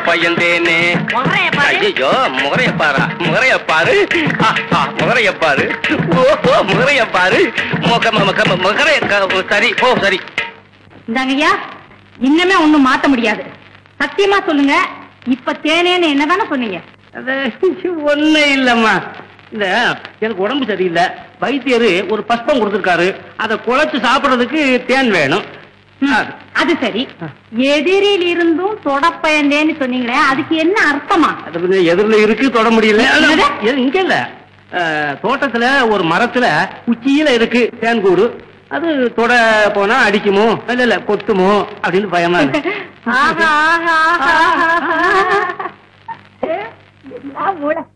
பயந்தேனே முகரைய பாரு. ஐயோ முகரைய பாரா முகரைய பாரு ஆ, ஆ, முகரைய பாரு ஓஹோ முகரைய பாரு முக முக முகரைய க- சரி ஓ சரி இந்தாங்கய்யா இன்னமே ஒண்ணும் மாத்த முடியாது சத்தியமா சொல்லுங்க இப்ப தேனேன்னு என்னதானே சொன்னீங்க அது ஒண்ணு இல்லம்மா இந்த எனக்கு உடம்பு சரியில்லை வைத்தியர் ஒரு பஸ்பம் கொடுத்துருக்காரு அதை குழைச்சு சாப்பிடுறதுக்கு தேன் வேணும் ம், அது சரி எதிரில் இருந்தும் தொடப்பயந்தேன்னு சொன்னீங்களே அதுக்கு என்ன அர்த்தமா அது கொஞ்சம் எதிரில் இருக்கு தொட முடியல என்னது? எது- இங்க இல்ல அஹ், தோட்டத்துல ஒரு மரத்துல உச்சியில இருக்கு தேன் கூடு அது தொட போனா அடிக்குமோ இல்ல இல்ல கொத்துமோ அப்படின்னு பயமா இருக்கு ஆஹா ஆஹா ஆஹா, ஆஹா. என்ன மூளை